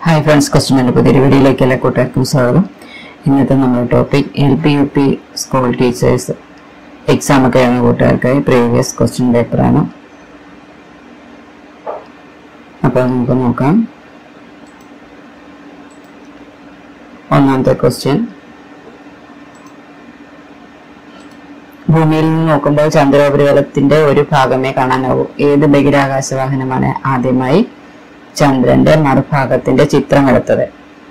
hi friends കസ്റ്റമറിന്റെ പുതിയൊരു വീഡിയോയിലേക്ക് എല്ലാ കൂട്ടുകാർക്കും സ്വാഗതം ഇന്നത്തെ നമ്മുടെ topic L P U P school teachers exam ഒക്കെ ആയിരുന്ന കൂട്ടുകാർക്കായി പ്രീവിയസ് ക്വസ്റ്റ്യൻ പേപ്പറാണ് അപ്പോൾ നമുക്ക് നോക്കാം ഒന്നാമത്തെ ക്വസ്റ്റ്യൻ ഭൂമിയിൽ നിന്ന് നോക്കുമ്പോൾ ചന്ദ്രോപരിതലത്തിന്റെ ഒരു ഭാഗമേ കാണാനാവൂ ഏത് ബഹിരാകാശ വാഹനമാണ് ആദ്യമായി ചന്ദ്രന്റെ മറുഭാഗത്തിന്റെ ചിത്രം എടുത്തത്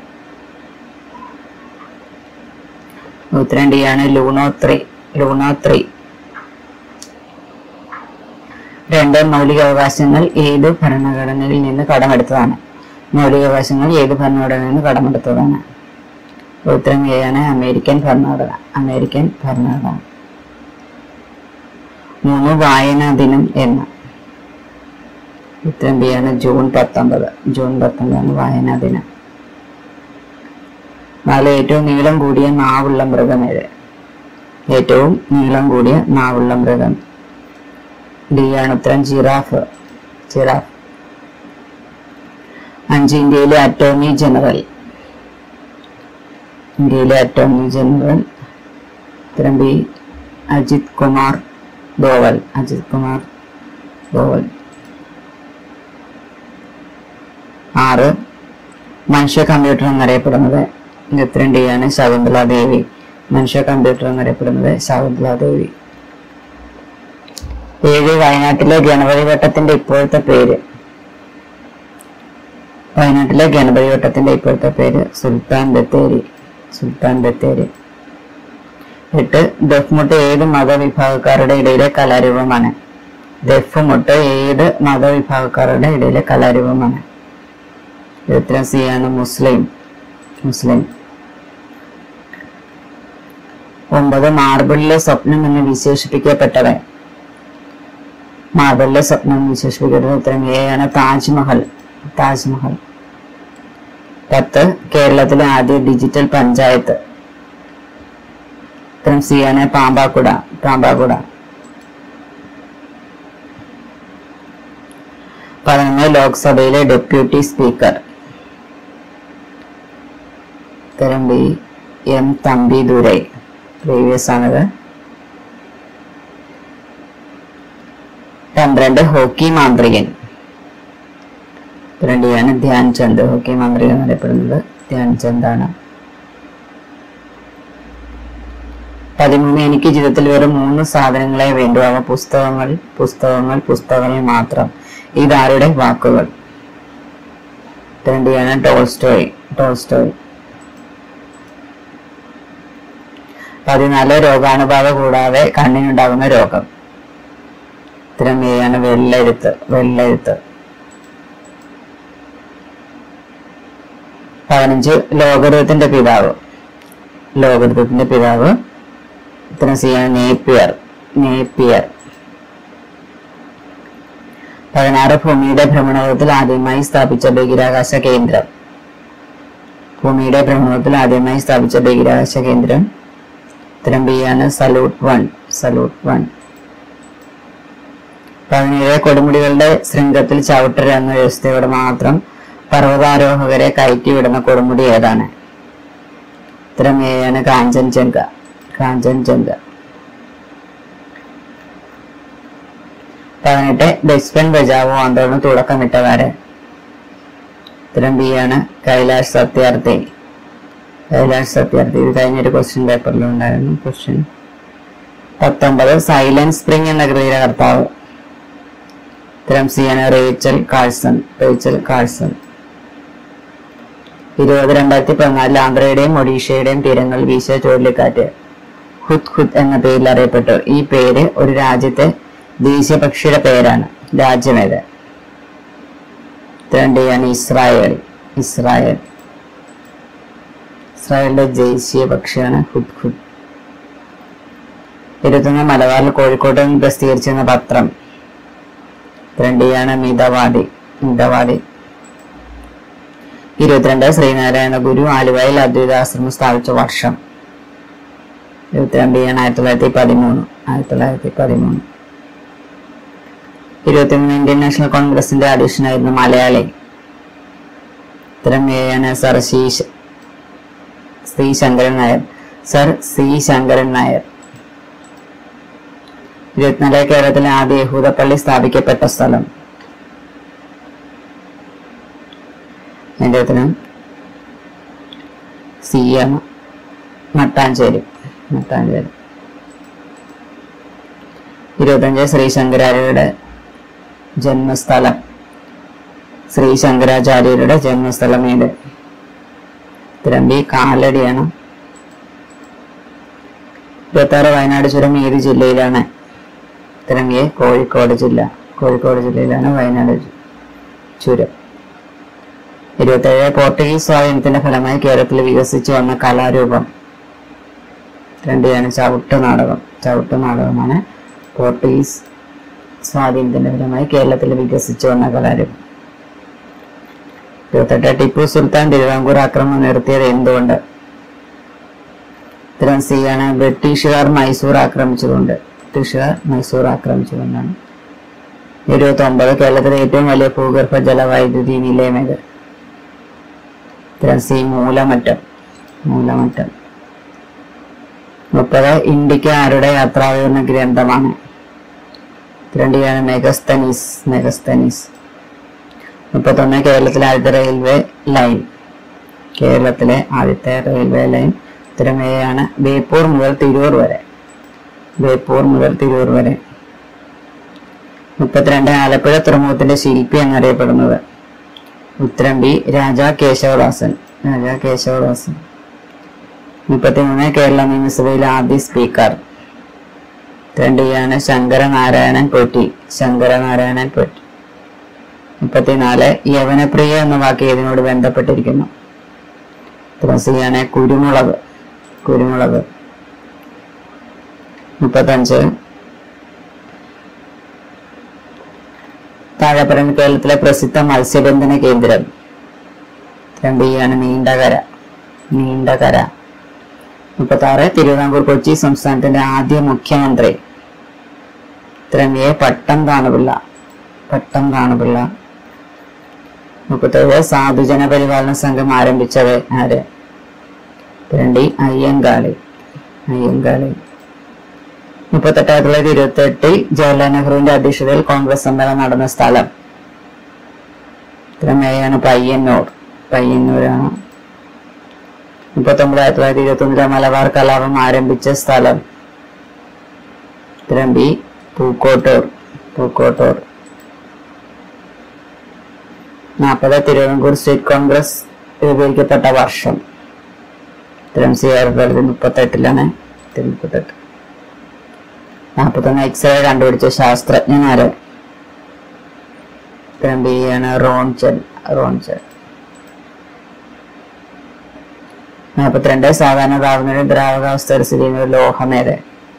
ഉത്തരം ഡി ആണ് ലൂണോ ത്രീ ലൂണോ ത്രീ രണ്ട് മൗലികാവകാശങ്ങൾ ഏത് ഭരണഘടനയിൽ നിന്ന് കടമെടുത്തതാണ് മൗലികാവകാശങ്ങൾ ഏത് ഭരണഘടനയിൽ നിന്ന് കടമെടുത്തതാണ് ഉത്തരം എ ആണ് അമേരിക്കൻ ഭരണഘടന അമേരിക്കൻ ഭരണഘടന മൂന്ന് വായനാ ദിനം എന്ന് ഉത്തരം ബി ആണ് ജൂൺ പത്തൊമ്പത് ജൂൺ പത്തൊമ്പതാണ് വായനാ ദിനം നാല് ഏറ്റവും നീളം കൂടിയ നാവുള്ള മൃഗം ഏത് ഏറ്റവും നീളം കൂടിയ നാവുള്ള മൃഗം ഡി ആണ് ഉത്തരം ജിറാഫ് ജിറാഫ് അഞ്ച് ഇന്ത്യയിലെ അറ്റോർണി ജനറൽ ഇന്ത്യയിലെ അറ്റോർണി ജനറൽ ഉത്തരം ബി അജിത് കുമാർ ദോവൽ അജിത് കുമാർ ദോവൽ ആറ് മനുഷ്യ കമ്പ്യൂട്ടർ എന്നറിയപ്പെടുന്നത് ഉത്തരം ഡി ആണ് ശകുന്തള ദേവി മനുഷ്യ കമ്പ്യൂട്ടർ എന്നറിയപ്പെടുന്നത് ശകുന്തള ദേവി ഏഴ് വയനാട്ടിലെ ഗണപതി വട്ടത്തിന്റെ ഇപ്പോഴത്തെ പേര് വയനാട്ടിലെ ഗണപതി വട്ടത്തിന്റെ ഇപ്പോഴത്തെ പേര് സുൽത്താൻ ബത്തേരി സുൽത്താൻ ബത്തേരി എട്ട് ദഫ്മുട്ട് ഏത് മതവിഭാഗക്കാരുടെ ഇടയിലെ കലാരൂപമാണ് ദഫ്മുട്ട് ഏത് മതവിഭാഗക്കാരുടെ ഇടയിലെ കലാരൂപമാണ് ഉത്തരം സി ആണ് മുസ്ലിം മുസ്ലിം ഒമ്പത് മാർബിളിലെ സ്വപ്നം എന്ന് വിശേഷിപ്പിക്കപ്പെട്ടവൻ മാർബിളിലെ സ്വപ്നം എന്ന് വിശേഷിപ്പിക്കപ്പെട്ടത് ഉത്തരം എ ആണ് താജ്മഹൽ താജ്മഹൽ പത്ത് കേരളത്തിലെ ആദ്യ ഡിജിറ്റൽ പഞ്ചായത്ത് ഉത്തരം സി ആണ് പാമ്പാക്കുട പാമ്പാക്കുട പതിനൊന്ന് ലോക്സഭയിലെ ഡെപ്യൂട്ടി സ്പീക്കർ ഉത്തരം B M Thambi Durai previous ആണത് പന്ത്രണ്ട് ഹോക്കി മാന്ത്രികൻ ഉത്തരം ഡി ആണ് ധ്യാൻ ചന്ദ് ഹോക്കി മാന്ത്രികൻ എന്നറിയപ്പെടുന്നത് ധ്യാൻ ചന്ദ് ആണ് പതിമൂന്ന് എനിക്ക് ജീവിതത്തിൽ വെറും മൂന്ന് സാധനങ്ങളെ വേണ്ടു അവ പുസ്തകങ്ങൾ പുസ്തകങ്ങൾ പുസ്തകങ്ങൾ മാത്രം ഇതാരുടെ വാക്കുകൾ ഉത്തരണ്ടിയാണ് ടോൾസ്റ്റോയ് ടോൾസ്റ്റോയ് പതിനാല് രോഗാണുബാധ കൂടാതെ കണ്ണിനുണ്ടാകുന്ന രോഗം ഉത്തരം ആണ് വെള്ളെഴുത്ത് വെള്ളെഴുത്ത് പതിനഞ്ച് ലോകരൂപത്തിന്റെ പിതാവ് ലോകരൂപത്തിന്റെ പിതാവ് ഉത്തരം സി ആണ് നേപ്പിയർ നേപ്പിയർ പതിനാറ് ഭൂമിയുടെ ഭ്രമണപഥത്തിൽ ആദ്യമായി സ്ഥാപിച്ച ബഹിരാകാശ കേന്ദ്രം ഭൂമിയുടെ ഭ്രമണപഥത്തിൽ ആദ്യമായി സ്ഥാപിച്ച ബഹിരാകാശ കേന്ദ്രം ഉത്തരം ബി ആണ് സലൂട്ട് വൺ സലൂട്ട് വൺ പതിനേഴ് കൊടുമുടികളുടെ ശൃംഗത്തിൽ ചവിട്ടര എന്ന വ്യവസ്ഥയോടെ മാത്രം പർവ്വതാരോഹകരെ കയറ്റിവിടുന്ന കൊടുമുടി ഏതാണ് ഉത്തരം എ ആണ് കാഞ്ചൻജംഗ കാഞ്ചൻജംഗ പതിനെട്ട് ദക്ഷിൺ ബജാവോ ആന്തോളന് തുടക്കമിട്ടതാര് ഉത്തരം ബി ആണ് കൈലാഷ് സത്യാർത്ഥി കൈലാഷ് സത്യാർത്ഥി ഇത് കഴിഞ്ഞൊരു ക്വസ്റ്റ്യൻ പേപ്പറിൽ ഉണ്ടായിരുന്നു ക്വസ്റ്റ്യൻ പത്തൊമ്പത് സൈലന്റ് സ്പ്രിംഗ് എന്ന കൃതിയുടെ കർത്താവ് ഉത്തരം സി ആണ് റേച്ചൽ കാഴ്സൺ റേച്ചൽ കാഴ്സൺ ഇരുപത് രണ്ടായിരത്തി പതിനാലിൽ ആന്ധ്രയുടെയും ഒഡീഷയുടെയും തീരങ്ങളിൽ വീശിയ ചുഴലിക്കാറ്റ് ഹുദ് ഹുദ് എന്ന പേരിൽ അറിയപ്പെട്ടു ഈ പേര് ഒരു രാജ്യത്തെ ദേശീയ പക്ഷിയുടെ പേരാണ് രാജ്യമേത് രണ്ടിയാണ് ഇസ്രായേൽ ഇസ്രായേൽ ഇസ്രായേലിന്റെ ദേശീയ പക്ഷിയാണ് ഹുദ് ഹുദ് ഇരുപത്തൊന്ന് മലബാറിൽ കോഴിക്കോട്ട് നിന്ന് പ്രസിദ്ധീകരിച്ചിരുന്ന പത്രം രണ്ടിയാണ് മിതവാദി മിതവാദി ഇരുപത്തിരണ്ട് ശ്രീനാരായണ ഗുരു ആലുവയിൽ അദ്വൈതാശ്രമം സ്ഥാപിച്ച വർഷം ഇരുപത്തിരണ്ടിയാണ് ആയിരത്തി തൊള്ളായിരത്തി പതിമൂന്ന് ആയിരത്തി തൊള്ളായിരത്തി പതിമൂന്ന് ഇരുപത്തിമൂന്ന് ഇന്ത്യൻ നാഷണൽ കോൺഗ്രസിന്റെ അധ്യക്ഷനായിരുന്നു മലയാളി ഉത്തരം എ ആണ് സർ സി ശ- C Sankaran Nair sir C Sankaran Nair ഇരുപത്തിനാല് കേരളത്തിലെ ആദ്യ യഹൂദപ്പള്ളി സ്ഥാപിക്കപ്പെട്ട സ്ഥലം അതിന്റെ ഉത്തരം സി ആണ് മട്ടാഞ്ചേരി മട്ടാഞ്ചേരി ഇരുപത്തഞ്ച് ശ്രീ ശങ്കരാചാര്യരുടെ ജന്മസ്ഥലം ശ്രീ ശങ്കരാചാര്യരുടെ ജന്മസ്ഥലം ഏത് ഉത്തരം ബി കാലടിയാണ് ഇരുപത്താറ് വയനാട് ചുരം ഏത് ജില്ലയിലാണ് ഉത്തരം എ കോഴിക്കോട് ജില്ല കോഴിക്കോട് ജില്ലയിലാണ് വയനാട് ചു- ചുരം ഇരുപത്തേഴ് പോർട്ടുഗീസ് സ്വാധീനത്തിന്റെ ഫലമായി കേരളത്തിൽ വികസിച്ചു വന്ന കലാരൂപം രണ്ടിയാണ് ചവിട്ട് നാടകം ചവിട്ട് നാടകമാണ് പോർട്ടുഗീസ് സ്വാധീനത്തിന്റെ ഫലമായി കേരളത്തിൽ വികസിച്ചു വന്ന കലാരൂപം ഇരുപത്തെട്ട് ടിപ്പു സുൽത്താൻ തിരുവിതാംകൂർ ആക്രമണം നിർത്തിയത് എന്തുകൊണ്ട് ഉത്തരം സി ആണ് ബ്രിട്ടീഷുകാർ മൈസൂർ ആക്രമിച്ചുകൊണ്ട് ബ്രിട്ടീഷുകാർ മൈസൂർ ആക്രമിച്ചുകൊണ്ടാണ് ഇരുപത്തി ഒമ്പത് കേരളത്തിലെ ഏറ്റവും വലിയ ഭൂഗർഭ ജലവൈദ്യുതി നിലയം ഏത് ഉത്തരം സി മൂലമറ്റം മൂലമറ്റം മുപ്പത് ഇന്ത്യക്ക് ആരുടെ യാത്രാവിവരണ ഗ്രന്ഥമാണ് ഉത്തരം ഡി ആണ് മെഗസ്തനീസ് മെഗസ്തനീസ് മുപ്പത്തൊന്ന് കേരളത്തിലെ ആദ്യത്തെ റെയിൽവേ ലൈൻ കേരളത്തിലെ ആദ്യത്തെ റെയിൽവേ ലൈൻ ഉത്തരം എ ആണ് ബേപ്പൂർ മുതൽ തിരൂർ വരെ ബേപ്പൂർ മുതൽ തിരൂർ വരെ മുപ്പത്തിരണ്ട് ആലപ്പുഴ തുറമുഖത്തിന്റെ ശില്പി എന്നറിയപ്പെടുന്നത് ഉത്തരം ബി രാജാ കേശവദാസൻ രാജാ കേശവദാസൻ മുപ്പത്തിമൂന്ന് കേരള നിയമസഭയിലെ ആദ്യ സ്പീക്കർ ഉത്തരം ഡി ആണ് ശങ്കരനാരായണൻ പോറ്റി ശങ്കരനാരായണൻ പോറ്റി മുപ്പത്തിനാല് യവനപ്രിയ എന്ന വാക്ക് ഏതിനോട് ബന്ധപ്പെട്ടിരിക്കുന്നു ഉത്തരം സി ആണ് കുരുമുളക് കുരുമുളക് മുപ്പത്തഞ്ച് താഴെ പറയുന്ന കേരളത്തിലെ പ്രസിദ്ധ മത്സ്യബന്ധന കേന്ദ്രം ഉത്തരം ബി ആണ് നീണ്ടകര നീണ്ടകര മുപ്പത്തി ആറ് തിരുവിതാംകൂർ കൊച്ചി സംസ്ഥാനത്തിന്റെ ആദ്യ മുഖ്യമന്ത്രി ഉത്തരം എ പട്ടം കാണുപിള്ള പട്ടം കാണുപിള്ള മുപ്പത്തേഴ് സാധുജന പരിപാലന സംഘം ആരംഭിച്ചത് ആര് ഉത്തരം ഡി അയ്യങ്കാളി അയ്യങ്കാളി മുപ്പത്തെട്ട് ആയിരത്തി തൊള്ളായിരത്തി ഇരുപത്തി എട്ടിൽ ജവഹർലാൽ നെഹ്റുവിന്റെ അധ്യക്ഷതയിൽ കോൺഗ്രസ് സമ്മേളനം നടന്ന സ്ഥലം ഉത്തരം എ ആണ് പയ്യന്നൂർ പയ്യന്നൂരാണ് മുപ്പത്തൊമ്പത് ആയിരത്തി തൊള്ളായിരത്തി ഇരുപത്തി ഒന്നിലെ മലബാർ കലാപം ആരംഭിച്ച സ്ഥലം ഉത്തരം ബി പൂക്കോട്ടൂർ പൂക്കോട്ടൂർ നാൽപ്പത് തിരുവിതാംകൂർ സ്റ്റേറ്റ് കോൺഗ്രസ് രൂപീകരിക്കപ്പെട്ട വർഷം ഉത്തരം സി ആയിരത്തി തൊള്ളായിരത്തി മുപ്പത്തെട്ടിലാണ് മുപ്പത്തെട്ട് നാൽപ്പത്തൊന്ന് എക്സ്റേ കണ്ടുപിടിച്ച ശാസ്ത്രജ്ഞനാര് ഉത്തരം ബി ആണ് റോൺചൽ റോൺചൽ നാൽപ്പത്തിരണ്ട് സാധാരണ താപനില ദ്രാവകാവസ്ഥയിൽ സ്ഥിതി ചെയ്യുന്ന ഒരു ലോഹമേത്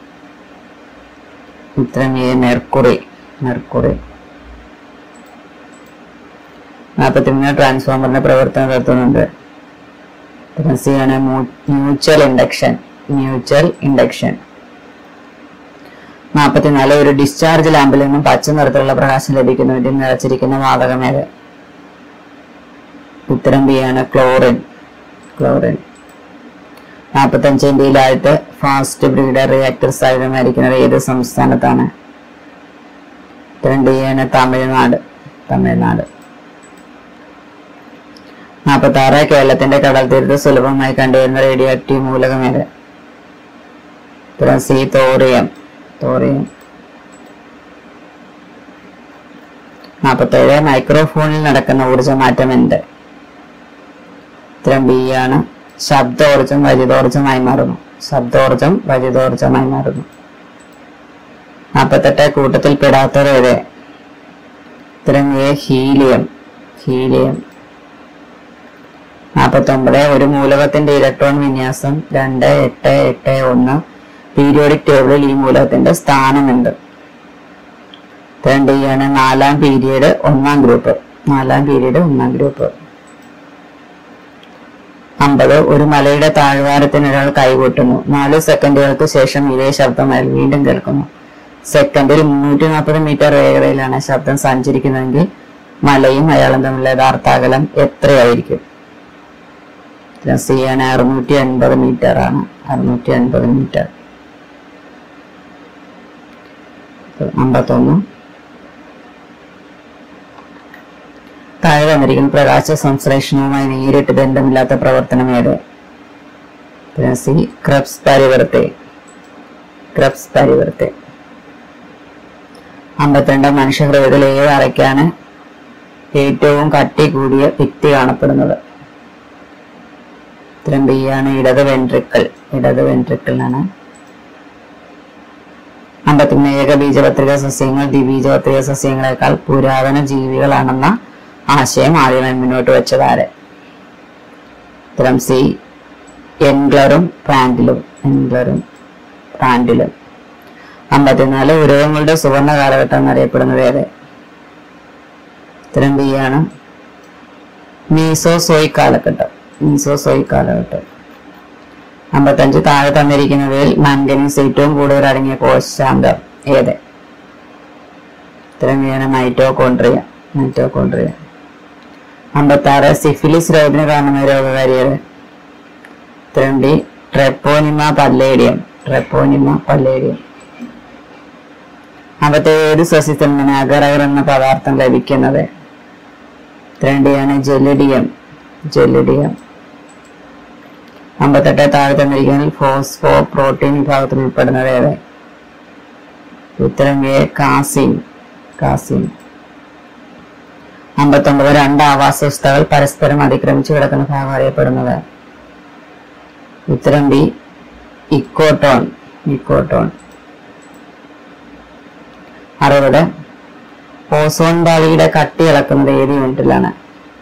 ഉത്തരം എ മെർക്കുറി മെർക്കുറി നാൽപ്പത്തിമൂന്ന് ട്രാൻസ്ഫോമറിന്റെ പ്രവർത്തനം നടത്തുന്നുണ്ട് ഉത്തരം സി ആണ് മ്യൂച്വൽ ഇൻഡക്ഷൻ മ്യൂച്വൽ ഇൻഡക്ഷൻ നാൽപ്പത്തിനാല് ഒരു ഡിസ്ചാർജ് ലാമ്പിൽ നിന്നും പച്ച നിറത്തിലുള്ള പ്രകാശം ലഭിക്കുന്നതിന് നിറച്ചിരിക്കുന്ന വാതകമേത് ഉത്തരം ബി ആണ് ക്ലോറിൻ ക്ലോറിൻ നാൽപ്പത്തഞ്ച് ഇന്ത്യയിൽ ആദ്യത്തെ ഫാസ്റ്റ് ബ്രീഡർ റിയാക്ടർ സ്ഥാപിതമായിരിക്കുന്നത് ഏത് സംസ്ഥാനത്താണ് ഉത്തരം ഡി ആണ് തമിഴ്നാട് തമിഴ്നാട് നാൽപ്പത്തി ആറ് കേരളത്തിന്റെ കടൽ തീരത്ത് സുലഭമായി കണ്ടുവരുന്ന റേഡിയോ ആക്റ്റീവ് മൂലകം ഏത് ഉത്തരം സി തോറിയം തോറിയം നാൽപ്പത്തേഴ് മൈക്രോഫോണിൽ നടക്കുന്ന ഊർജ്ജമാറ്റം എന്ത് ഉത്തരം ബി ആണ് ശബ്ദോർജം വൈദ്യുതോർജമായി മാറുന്നു ശബ്ദോർജം വൈദ്യുതോർജമായി മാറുന്നു നാൽപ്പത്തെട്ട് കൂട്ടത്തിൽ പെടാത്തത് ഏത് ഉത്തരം എ ഹീലിയം ഹീലിയം നാൽപ്പത്തൊമ്പത് ഒരു മൂലകത്തിന്റെ ഇലക്ട്രോൺ വിന്യാസം രണ്ട് എട്ട് എട്ട് ഒന്ന് പീരിയോഡിക് ടേബിളിൽ ഈ മൂലകത്തിന്റെ സ്ഥാനമുണ്ട് രണ്ട് ആണ് നാലാം പീരീഡ് ഒന്നാം ഗ്രൂപ്പ് നാലാം പീരീഡ് ഒന്നാം ഗ്രൂപ്പ് അമ്പത് ഒരു മലയുടെ താഴ്വാരത്തിന് ഒരാൾ കൈകൊട്ടുന്നു നാല് സെക്കൻഡുകൾക്ക് ശേഷം ഇതേ ശബ്ദം അയാൾ വീണ്ടും കേൾക്കുന്നു സെക്കൻഡിൽ മുന്നൂറ്റി നാൽപ്പത് മീറ്റർ വേഗതയിലാണ് ശബ്ദം സഞ്ചരിക്കുന്നതെങ്കിൽ മലയും അയാളും തമ്മിലുള്ള യഥാർത്ഥ അകലം എത്രയായിരിക്കും ഉത്തരം സി ആണ് അറുന്നൂറ്റി അൻപത് മീറ്റർ ആണ് അറുന്നൂറ്റി അൻപത് മീറ്റർ അമ്പത്തൊന്ന് താഴെ തന്നിരിക്കുന്ന പ്രകാശ സംശ്ലേഷണവുമായി നേരിട്ട് ബന്ധമില്ലാത്ത പ്രവർത്തനം ഏത് ഉത്തരം സി ക്രബ്സ് പരിവർത്തെ ക്രബ്സ് പരിവർത്തെ അമ്പത്തിരണ്ട് മനുഷ്യഹൃദയത്തിൽ ഏത് അറയ്ക്കാണ് ഏറ്റവും കട്ടി കൂടിയ ഭിത്തി കാണപ്പെടുന്നത് ഉത്തരം ബി ആണ് ഇടത് വെൻട്രിക്കിൾ ഇടത് വെൻട്രിക്കിളിനാണ് അമ്പത്തിമൂന്ന് ഏകബീജപത്രിക സസ്യങ്ങൾ ദ്വിബീജപത്രിക സസ്യങ്ങളെക്കാൾ പുരാതന ജീവികളാണെന്ന ആശയം ആദ്യമായി മുന്നോട്ട് വെച്ചതാര് ഉത്തരം സി എൻഗ്ലറും പ്രാൻഡിലും എൻഗ്ലറും പ്രാൻഡിലും അമ്പത്തിനാല് ഉരകങ്ങളുടെ സുവർണ കാലഘട്ടം എന്നറിയപ്പെടുന്നത് ഏത് ഉത്തരം ബി ആണ് മീസോസോയിക് കാലഘട്ടം മീസോസോയിക് കാലഘട്ടം അമ്പത്തഞ്ച് താഴെ തന്നിരിക്കുന്നതിൽ മാംഗനീസ് ഏറ്റവും കൂടുതൽ അടങ്ങിയ കോശാംഗം ഏത് ഉത്തരം ബി ആണ് മൈറ്റോകോൺട്രിയ മൈറ്റോകോൺട്രിയ അമ്പത്താറ് സിഫിലിസ് രോഗത്തിന് കാരണമായ രോഗകാരിയത് ഉത്തരം D Treponema pallidum Treponema pallidum അമ്പത്തേഴ് ഏത് സസ്യത്തിൽ നിന്ന് അഗറഗർ എന്ന പദാർത്ഥം ലഭിക്കുന്നത് ഉത്തരം ഡി ആണ് ജെലിഡിയം ജെലിഡിയം അമ്പത്തെട്ട് താഴെ തന്നിരിക്കുന്നതിൽ ഫോസ്ഫോ പ്രോട്ടീൻ വിഭാഗത്തിൽ ഉൾപ്പെടുന്നത് ഏത് ഉത്തരം എ കാസിൻ കാസിൻ അമ്പത്തൊമ്പത് രണ്ട് ആവാസ വ്യവസ്ഥകൾ പരസ്പരം അതിക്രമിച്ചു കിടക്കുന്ന ഭാഗം അറിയപ്പെടുന്നത് ഉത്തരം ബി ഇക്കോട്ടോൺ ഇക്കോട്ടോൺ അറുപത് ഓസോൺ പാളിയുടെ കട്ടി ഇളക്കുന്നത് ഏത് യൂണിറ്റിലാണ്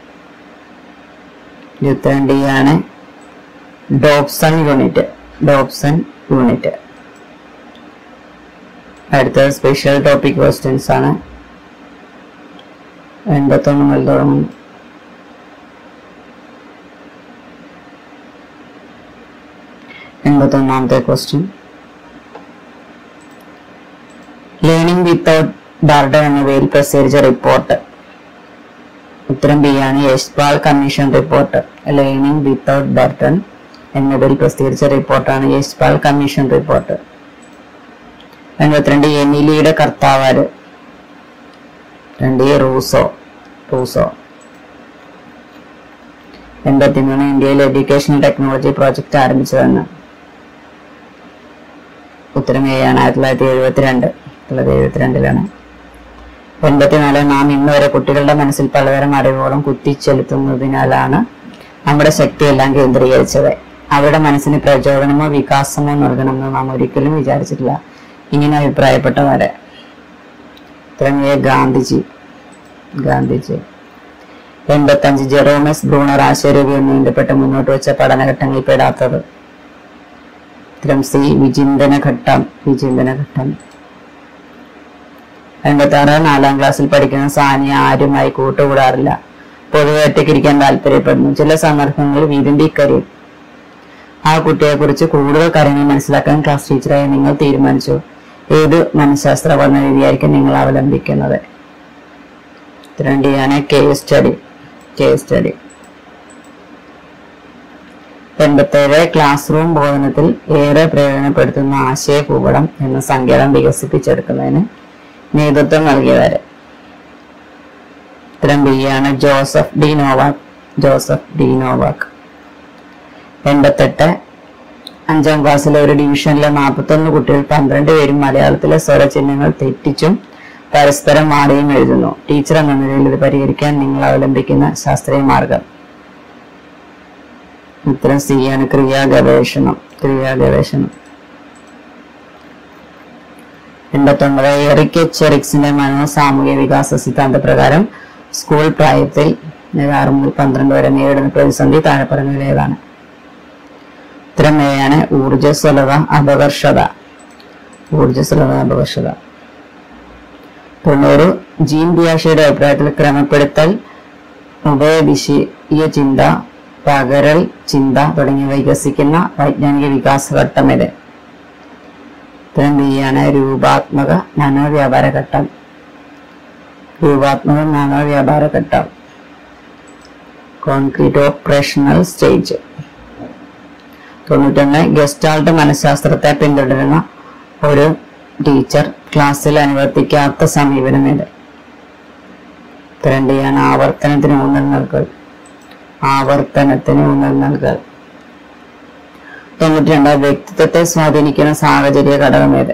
ഉത്തരം ഡി ആണ് ഡോപ്സൺ യൂണിറ്റ് ഡോപ്സൺ യൂണിറ്റ് അടുത്തത് സ്പെഷ്യൽ ടോപ്പിക് ക്വസ്റ്റ്യൻസ് ആണ് എൺപത്തൊന്ന് മുതൽ തുടങ്ങുന്നു എൺപത്തൊന്നാമത്തെ ക്വസ്റ്റ്യൻ ലേണിംഗ് വിത്തൗട്ട് ബർഡൻ എന്ന പേരിൽ പ്രസിദ്ധീകരിച്ച റിപ്പോർട്ട് ഉത്തരം ബി ആണ് Yashpal commission report learning without burden എന്ന പേരിൽ പ്രസിദ്ധീകരിച്ച റിപ്പോർട്ടാണ് യശ്പാൽ കമ്മീഷൻ റിപ്പോർട്ട് എൺപത്തിരണ്ട് എമിലിയുടെ കർത്താവാര് രണ്ട് എ റൂസോ റൂസോ എൺപത്തിമൂന്ന് ഇന്ത്യയിൽ എഡ്യൂക്കേഷണൽ ടെക്നോളജി പ്രോജക്റ്റ് ആരംഭിച്ചതെന്ന് ഉത്തരം എ ആണ് ആയിരത്തി തൊള്ളായിരത്തി എഴുപത്തിരണ്ട് തൊള്ളായിരത്തി എഴുപത്തിരണ്ടിലാണ് എൺപത്തിനാല് നാം ഇന്ന് വരെ കുട്ടികളുടെ മനസ്സിൽ പലതരം അറിവുകളും കുത്തിച്ചെലുത്തുന്നതിനാലാണ് നമ്മുടെ ശക്തിയെല്ലാം കേന്ദ്രീകരിച്ചത് അവരുടെ മനസ്സിന് പ്രചോദനമോ വികാസമോ നൽകണമെന്ന് നാം ഒരിക്കലും വിചാരിച്ചിട്ടില്ല ഇങ്ങനെ അഭിപ്രായപ്പെട്ടവരെ ഉത്തരം എ ഗാന്ധിജി ഗാന്ധിജി എൺപത്തഞ്ച് ജെറോമസ് ബ്രൂണർ ആശയരൂപം നീണ്ടപ്പെട്ട് മുന്നോട്ട് വെച്ച പഠനഘട്ടങ്ങളിൽ പെടാത്തത് ഉത്തരം സി വിചിന്തന ഘട്ടം വിചിന്തന ഘട്ടം എൺപത്തി ആറ് നാലാം ക്ലാസ്സിൽ പഠിക്കുന്ന സാനിയ ആരുമായി കൂട്ടുകൂടാറില്ല പൊതുവെ ഒറ്റയ്ക്കിരിക്കാൻ താല്പര്യപ്പെടുന്നു ചില സന്ദർഭങ്ങളിൽ വീടിന്റെ ഇക്കരയും ആ കുട്ടിയെ കുറിച്ച് കൂടുതൽ കാര്യങ്ങൾ മനസ്സിലാക്കാൻ ക്ലാസ് ടീച്ചറായി നിങ്ങൾ തീരുമാനിച്ചു ഏത് മനഃശാസ്ത്ര പഠന രീതിയായിരിക്കും നിങ്ങൾ അവലംബിക്കുന്നത് ഉത്തരം ഡി ആണ് കേസ് സ്റ്റഡി കേസ് സ്റ്റഡി എൺപത്തേഴ് ക്ലാസ് റൂം ബോധനത്തിൽ ഏറെ പ്രയോജനപ്പെടുത്തുന്ന ആശയഭൂപടം എന്ന സങ്കേതം വികസിപ്പിച്ചെടുക്കുന്നതിന് നേതൃത്വം നൽകിയവര് ഉത്തരം ബി ആണ് Joseph D Novak Joseph D Novak എൺപത്തെട്ട് അഞ്ചാം ക്ലാസ്സിലെ ഒരു ഡിവിഷനിലെ നാൽപ്പത്തൊന്ന് കുട്ടികൾ പന്ത്രണ്ട് പേരും മലയാളത്തിലെ സ്വരചിഹ്നങ്ങൾ തെറ്റിച്ചും പരസ്പരം മാറിയും എഴുതുന്നു ടീച്ചർ എന്ന നിലയിൽ ഇത് പരിഹരിക്കാൻ നിങ്ങൾ അവലംബിക്കുന്ന ശാസ്ത്രീയ മാർഗം ഉത്തരം സി ആണ് ക്രിയാ ഗവേഷണം ക്രിയാ ഗവേഷണം എൺപത്തൊമ്പത് എറിക് എച്ച് എറിക്സിന്റെ മനോ സാമൂഹിക വികാസ സിദ്ധാന്ത പ്രകാരം സ്കൂൾ പ്രായത്തിൽ അതായത് ആറ് മുതൽ പന്ത്രണ്ട് വരെ നേരിടുന്ന പ്രതിസന്ധി താഴെ പറഞ്ഞതിൽ ഏതാണ് ഉത്തരം എ ആണ് ഊർജസ്വലത അപകർഷത ഊർജസ്വലത അപകർഷത തൊണ്ണൂറ് ജീൻ ബിയാഷയുടെ അഭിപ്രായത്തിൽ ക്രമപ്പെടുത്തൽ ഉഭയദിശീയ ചിന്ത പകരൽ ചിന്ത തുടങ്ങിയവ വികസിക്കുന്ന വൈജ്ഞാനിക വികാസഘട്ടം ഇത് ഉത്തരം ബി ആണ് രൂപാത്മക മനോവ്യാപാര ഘട്ടം രൂപാത്മക മനോവ്യാപാര ഘട്ടം കോൺക്രീറ്റ് ഓപ്പറേഷണൽ സ്റ്റേജ് തൊണ്ണൂറ്റൊന്ന് ഗസ്റ്റാൾട്ട് മനഃശാസ്ത്രത്തെ പിന്തുടരുന്ന ഒരു ടീച്ചർ ക്ലാസ്സിൽ അനുവർത്തിക്കാത്ത സമീപനം ഏത് ഉത്തരം ഡി ആണ് ആവർത്തനത്തിന് ഊന്നൽ നൽകൽ ആവർത്തനത്തിന് ഊന്നൽ നൽകൽ തൊണ്ണൂറ്റി രണ്ട് വ്യക്തിത്വത്തെ സ്വാധീനിക്കുന്ന സാഹചര്യ ഘടകം ഏത്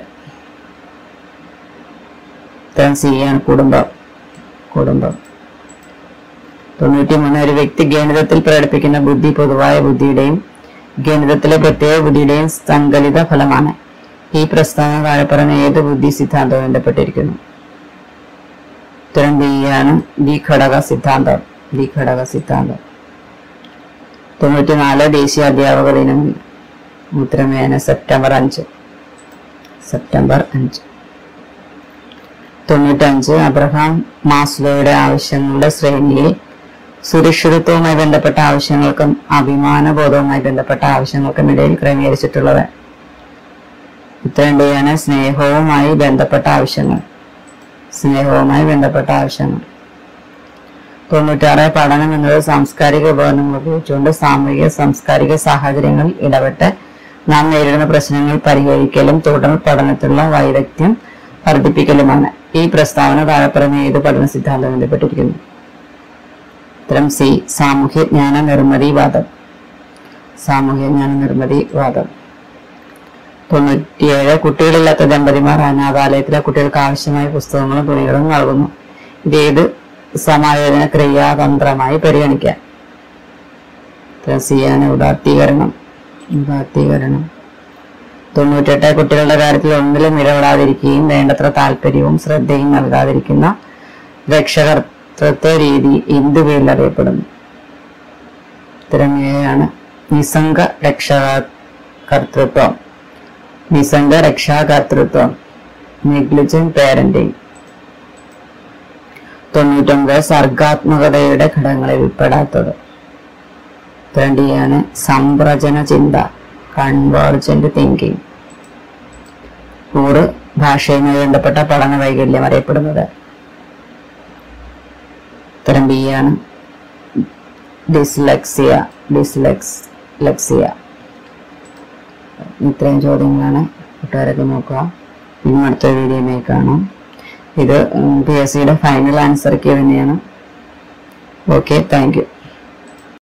ഉത്തരം സി ആണ് കുടുംബം കുടുംബം തൊണ്ണൂറ്റി മൂന്ന് ഒരു വ്യക്തി ഗണിതത്തിൽ പ്രകടിപ്പിക്കുന്ന ബുദ്ധി പൊതുവായ ബുദ്ധിയുടെയും ഗണിതത്തിലെ പ്രത്യേക ബുദ്ധിയുടെയും സങ്കലിത ഫലമാണ് ഈ പ്രസ്താവന താഴെ പറഞ്ഞ ഏത് ബുദ്ധി സിദ്ധാന്തവും ബന്ധപ്പെട്ടിരിക്കുന്നു ഉത്തരം ബി ആണ് ബി ഘടക സിദ്ധാന്തം ബി ഘടക സിദ്ധാന്തം തൊണ്ണൂറ്റിനാല് ദേശീയ അധ്യാപക ദിനം ഉത്തരമേന സെപ്റ്റംബർ അഞ്ച് സെപ്റ്റംബർ അഞ്ച് തൊണ്ണൂറ്റഞ്ച് അബ്രഹാം മാസ്ലോയുടെ ആവശ്യങ്ങളുടെ ശ്രേണിയിൽ സുരക്ഷിതത്വവുമായി ബന്ധപ്പെട്ട ആവശ്യങ്ങൾക്കും അഭിമാനബോധവുമായി ബന്ധപ്പെട്ട ആവശ്യങ്ങൾക്കും ഇടയിൽ ക്രമീകരിച്ചിട്ടുള്ളത് ഉത്തരം ഡി ആണ് സ്നേഹവുമായി ബന്ധപ്പെട്ട ആവശ്യങ്ങൾ സ്നേഹവുമായി ബന്ധപ്പെട്ട ആവശ്യങ്ങൾ തൊണ്ണൂറ്റാറ് പഠനം എന്നത് സാംസ്കാരിക ഉപകരണങ്ങൾ ഉപയോഗിച്ചുകൊണ്ട് സാമൂഹിക സാംസ്കാരിക സാഹചര്യങ്ങളിൽ ഇടപെട്ട് നാം നേരിടുന്ന പ്രശ്നങ്ങൾ പരിഹരിക്കലും തുടർ പഠനത്തിലുള്ള വൈദഗ്ധ്യം വർദ്ധിപ്പിക്കലുമാണ് ഈ പ്രസ്താവന താഴെ പറഞ്ഞ ഏത് പഠന സിദ്ധാന്തം ബന്ധപ്പെട്ടിരിക്കുന്നു ഉത്തരം സി സാമൂഹ്യ ജ്ഞാന നിർമ്മിതി വാദം സാമൂഹ്യ ജ്ഞാന നിർമ്മിതി വാദം തൊണ്ണൂറ്റിയേഴ് കുട്ടികളില്ലാത്ത ദമ്പതിമാർ അനാഥാലയത്തിലെ കുട്ടികൾക്ക് ആവശ്യമായ പുസ്തകങ്ങളും തുണികളും നൽകുന്നു ഇത് ഏത് സമായോജന ക്രിയാതന്ത്രമായി പരിഗണിക്കാം ഉത്തരം സി ആണ് ഉദാത്തീകരണം ഉദാത്തീകരണം തൊണ്ണൂറ്റെട്ട് കുട്ടികളുടെ കാര്യത്തിൽ ഒന്നിലും ഇടപെടാതിരിക്കുകയും വേണ്ടത്ര താല്പര്യവും ശ്രദ്ധയും നൽകാതിരിക്കുന്ന രക്ഷകർത്തൃത്വ രീതി എന്ത് പേരിൽ അറിയപ്പെടുന്നു ഉത്തരം A ആണ് നിസ്സംഗ രക്ഷകർത്തൃത്വം നിസ്സംഗ രക്ഷാകർത്തൃത്വം നെഗ്ലിജൻ പാരന്റിങ് തൊണ്ണൂറ്റൊമ്പത് സർഗാത്മകതയുടെ ഘടകങ്ങളിൽ ഉൾപ്പെടാത്തത് ആണ് സംപ്രചന ചിന്ത കൺവേർജന്റ് തിങ്കിങ് നൂറ് ഭാഷയുമായി ബന്ധപ്പെട്ട പഠന വൈകല്യം അറിയപ്പെടുന്നത് ഉത്തരം ബി ആണ് ഡിസ്ലെക്സിയ ഡിസ്ലെക്സ് ലെക്സിയ ഇത്രയും ചോദ്യങ്ങളാണ് കൂട്ടുകാരൊക്കെ നോക്കുക ഇനി അടുത്ത വീഡിയോയിൽ കാണാം ഇത് പി എസ് സിയുടെ ഫൈനൽ ആൻസർ കീ തന്നെയാണ് ഓക്കെ താങ്ക് യു